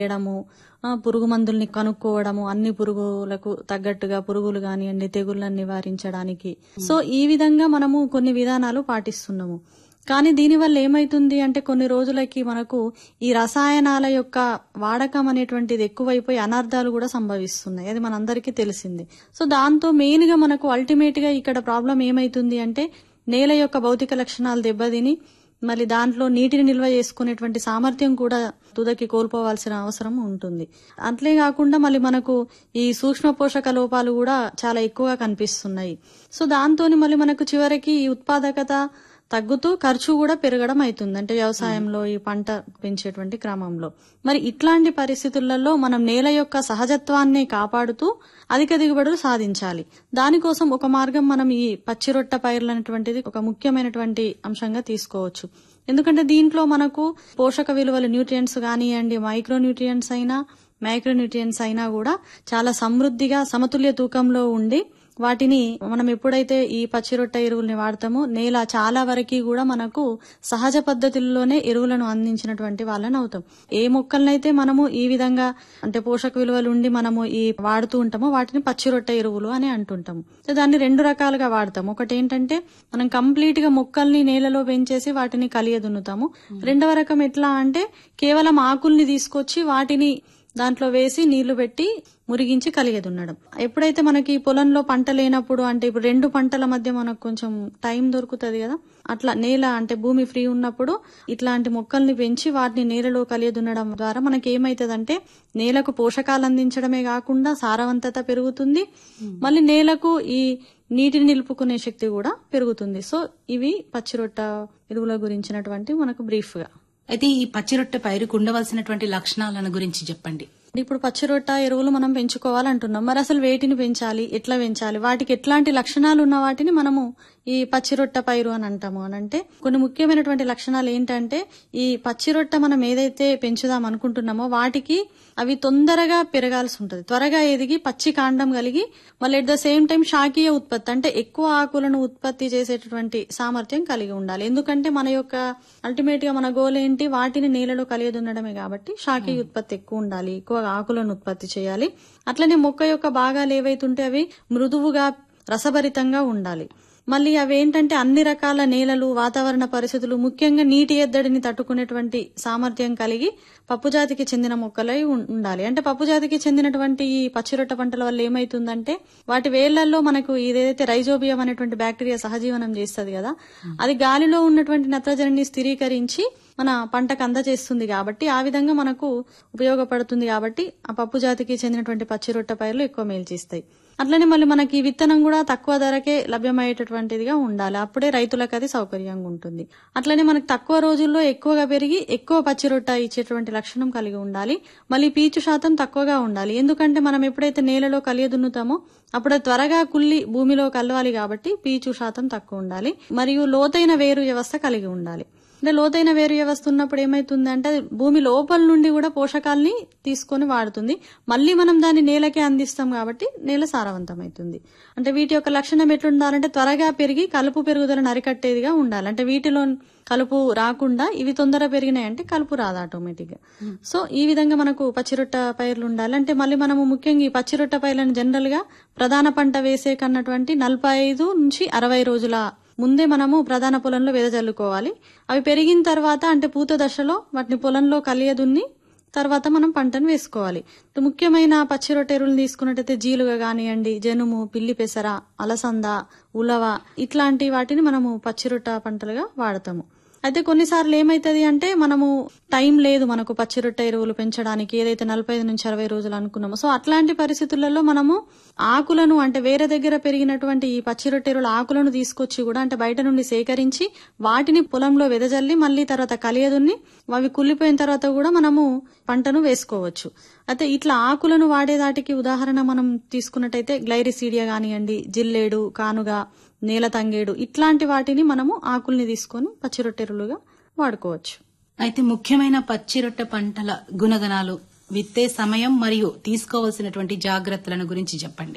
వేయడము ఆ, పురుగు మందుల్ని కనుక్కోవడము అన్ని పురుగులకు తగ్గట్టుగా పురుగులు కానివ్వండి తెగుళ్ళని నివారించడానికి సో ఈ విధంగా మనము కొన్ని విధానాలు పాటిస్తున్నాము కానీ దీనివల్ల ఏమైతుంది అంటే కొన్ని రోజులకి మనకు ఈ రసాయనాల యొక్క వాడకం అనేటువంటిది ఎక్కువైపోయి అనర్థాలు కూడా సంభవిస్తున్నాయి అది మనందరికీ తెలిసింది సో దాంతో మెయిన్ గా మనకు అల్టిమేట్ గా ఇక్కడ ప్రాబ్లం ఏమైతుంది అంటే నేల యొక్క భౌతిక లక్షణాలు దెబ్బతిని మళ్ళీ దాంట్లో నీటిని నిల్వ చేసుకునేటువంటి సామర్థ్యం కూడా తుదకి కోల్పోవాల్సిన అవసరం ఉంటుంది అట్లే కాకుండా మళ్ళీ మనకు ఈ సూక్ష్మ పోషక లోపాలు కూడా చాలా ఎక్కువగా కనిపిస్తున్నాయి సో దాంతో మళ్ళీ మనకు చివరికి ఈ ఉత్పాదకత తగ్గుతూ ఖర్చు కూడా పెరగడం అవుతుంది అంటే వ్యవసాయంలో ఈ పంట పెంచేటువంటి క్రమంలో మరి ఇట్లాంటి పరిస్థితులలో మనం నేల యొక్క సహజత్వాన్ని కాపాడుతూ అధిక దిగుబడులు సాధించాలి దానికోసం ఒక మార్గం మనం ఈ పచ్చిరొట్ట పైర్లు అనేటువంటిది ఒక ముఖ్యమైనటువంటి అంశంగా తీసుకోవచ్చు ఎందుకంటే దీంట్లో మనకు పోషక విలువలు న్యూట్రియంట్స్ కానివ్వండి మైక్రో న్యూట్రియంట్స్ అయినా మైక్రో న్యూట్రియంట్స్ అయినా కూడా చాలా సమృద్ధిగా సమతుల్య తూకంలో ఉండి వాటిని మనం ఎప్పుడైతే ఈ పచ్చిరొట్ట ఎరువుల్ని వాడతామో నేల చాలా వరకు కూడా మనకు సహజ పద్ధతుల్లోనే ఎరువులను అందించినటువంటి వాళ్ళని అవుతాం ఏ మొక్కలనైతే మనము ఈ విధంగా అంటే పోషక విలువలు ఉండి మనము ఈ వాడుతూ ఉంటామో వాటిని పచ్చిరొట్ట ఎరువులు అని అంటుంటాము సో దాన్ని రెండు రకాలుగా వాడతాం ఒకటి ఏంటంటే మనం కంప్లీట్ గా మొక్కల్ని నేలలో పెంచేసి వాటిని కలియదున్నుతాము రెండవ రకం ఎట్లా అంటే కేవలం ఆకుల్ని తీసుకొచ్చి వాటిని దాంట్లో వేసి నీళ్లు పెట్టి మురిగించి కలిగేదున్నడం ఎప్పుడైతే మనకి పొలంలో పంట లేనప్పుడు అంటే ఇప్పుడు రెండు పంటల మధ్య మనకు కొంచెం టైం దొరుకుతుంది కదా అట్లా నేల అంటే భూమి ఫ్రీ ఉన్నప్పుడు ఇట్లాంటి మొక్కల్ని పెంచి వాటిని నేలలో కలియదున్నడం ద్వారా మనకి ఏమైతుందంటే నేలకు పోషకాలు అందించడమే కాకుండా సారవంతత పెరుగుతుంది మళ్ళీ నేలకు ఈ నీటిని నిలుపుకునే శక్తి కూడా పెరుగుతుంది సో ఇవి పచ్చిరొట్ట ఎరువుల గురించినటువంటి మనకు బ్రీఫ్ గా అయితే ఈ పచ్చిరొట్టె పైరుకు ఉండవలసినటువంటి లక్షణాలను గురించి చెప్పండి ఇప్పుడు పచ్చిరొట్ట ఎరువులు మనం పెంచుకోవాలంటున్నాం మరి అసలు వేటిని పెంచాలి ఎట్లా పెంచాలి వాటికి ఎట్లాంటి లక్షణాలు ఉన్న వాటిని మనము ఈ పచ్చిరొట్ట పైరు అని అంటాము అని అంటే కొన్ని ముఖ్యమైనటువంటి లక్షణాలు ఏంటంటే ఈ పచ్చిరొట్ట మనం ఏదైతే పెంచుదాం అనుకుంటున్నామో వాటికి అవి తొందరగా పెరగాల్సి ఉంటుంది త్వరగా ఎదిగి పచ్చి కాండం కలిగి మళ్ళీ ఎట్ ద సేమ్ టైం శాకీయ ఉత్పత్తి అంటే ఎక్కువ ఆకులను ఉత్పత్తి చేసేటటువంటి సామర్థ్యం కలిగి ఉండాలి ఎందుకంటే మన యొక్క అల్టిమేట్ గా మన గోల్ ఏంటి వాటిని నేలలో కలియదున్నడమే కాబట్టి శాకీయ ఉత్పత్తి ఎక్కువ ఉండాలి ఎక్కువ ఆకులను ఉత్పత్తి చేయాలి అట్లనే మొక్క యొక్క భాగాలు ఏవైతుంటే అవి మృదువుగా రసభరితంగా ఉండాలి మళ్ళీ అవి ఏంటంటే అన్ని రకాల నేలలు వాతావరణ పరిస్థితులు ముఖ్యంగా నీటి ఎద్దడిని తట్టుకునేటువంటి సామర్థ్యం కలిగి పప్పు జాతికి చెందిన మొక్కలై ఉం- ఉండాలి అంటే పప్పు జాతికి చెందినటువంటి ఈ పచ్చిరొట్ట పంటల వల్ల ఏమైతుందంటే వాటి వేళ్లలో మనకు ఇదేదైతే రైజోబియం అనేటువంటి బ్యాక్టీరియా సహజీవనం చేస్తుంది కదా అది గాలిలో ఉన్నటువంటి నత్రజనిని స్థిరీకరించి మన పంటకు అందజేస్తుంది కాబట్టి ఆ విధంగా మనకు ఉపయోగపడుతుంది కాబట్టి ఆ పప్పు జాతికి చెందినటువంటి పచ్చిరొట్ట పైర్లు ఎక్కువ మేలు చేస్తాయి అట్లనే మళ్ళీ మనకి ఈ విత్తనం కూడా తక్కువ ధరకే లభ్యమయ్యేటటువంటిదిగా ఉండాలి అప్పుడే రైతులకు అది సౌకర్యంగా ఉంటుంది అట్లనే మనకు తక్కువ రోజుల్లో ఎక్కువగా పెరిగి ఎక్కువ పచ్చిరొట్ట ఇచ్చేటువంటి లక్షణం కలిగి ఉండాలి మళ్ళీ పీచు శాతం తక్కువగా ఉండాలి ఎందుకంటే మనం ఎప్పుడైతే నేలలో కలియదున్నుతామో అప్పుడు అది త్వరగా కుళ్ళి భూమిలో కలవాలి కాబట్టి పీచు శాతం తక్కువ ఉండాలి మరియు లోతైన వేరు వ్యవస్థ కలిగి ఉండాలి అంటే లోతైన వేరు వ్యవస్థ ఉన్నప్పుడు ఏమైతుందంటే అది భూమి లోపల నుండి కూడా పోషకాల్ని తీసుకొని వాడుతుంది మళ్ళీ మనం దాన్ని నేలకే అందిస్తాం కాబట్టి నేల సారవంతమవుతుంది అంటే వీటి యొక్క లక్షణం ఎట్లుండాలంటే త్వరగా పెరిగి కలుపు పెరుగుదలను అరికట్టేదిగా ఉండాలి అంటే వీటిలో కలుపు రాకుండా ఇవి తొందర పెరిగినాయంటే కలుపు రాదు ఆటోమేటిక్ గా సో ఈ విధంగా మనకు పచ్చిరొట్ట పైర్లు ఉండాలి అంటే మళ్ళీ మనము ముఖ్యంగా ఈ పచ్చిరొట్ట పైర్లను జనరల్ గా ప్రధాన పంట వేసే కన్నటువంటి నలభై ఐదు నుంచి అరవై రోజుల ముందే మనము ప్రధాన పొలంలో వెదజల్లుకోవాలి అవి పెరిగిన తర్వాత అంటే పూత దశలో వాటిని పొలంలో కలియదున్ని తర్వాత మనం పంటను వేసుకోవాలి ఇటు ముఖ్యమైన పచ్చి రొట్టెరువులు తీసుకున్నట్టయితే జీలుగా కానివ్వండి జనుము పిల్లి పెసర అలసంద ఉలవ ఇట్లాంటి వాటిని మనము పచ్చిరొట్ట పంటలుగా వాడతాము అయితే కొన్నిసార్లు ఏమైతది అంటే మనము టైం లేదు మనకు పచ్చిరొట్ట ఎరువులు పెంచడానికి ఏదైతే నలభై ఐదు నుంచి అరవై రోజులు అనుకున్నామో సో అట్లాంటి పరిస్థితులలో మనము ఆకులను అంటే వేరే దగ్గర పెరిగినటువంటి ఈ పచ్చిరొట్ట ఎరువుల ఆకులను తీసుకొచ్చి కూడా అంటే బయట నుండి సేకరించి వాటిని పొలంలో వెదజల్లి మళ్ళీ తర్వాత కలియదున్ని అవి కుళ్ళిపోయిన తర్వాత కూడా మనము పంటను వేసుకోవచ్చు అయితే ఇట్లా ఆకులను వాడేదాటికి ఉదాహరణ మనం తీసుకున్నట్టయితే గ్లైరిసీడియా కానివ్వండి జిల్లేడు కానుగా నేల తంగేడు ఇట్లాంటి వాటిని మనము ఆకుల్ని తీసుకొని పచ్చిరొట్టెరులుగా వాడుకోవచ్చు అయితే ముఖ్యమైన పచ్చిరొట్టె పంటల గుణగణాలు విత్తే సమయం మరియు తీసుకోవాల్సినటువంటి జాగ్రత్తలను గురించి చెప్పండి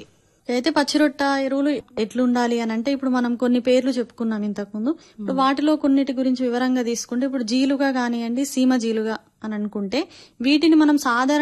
అయితే పచ్చిరొట్ట ఎరువులు ఎట్లుండాలి అని అంటే ఇప్పుడు మనం కొన్ని పేర్లు చెప్పుకున్నాం ఇంతకుముందు ఇప్పుడు వాటిలో కొన్నిటి గురించి వివరంగా తీసుకుంటే ఇప్పుడు జీలుగా కానివ్వండి సీమ జీలుగా అని అనుకుంటే వీటిని మనం సాధారణ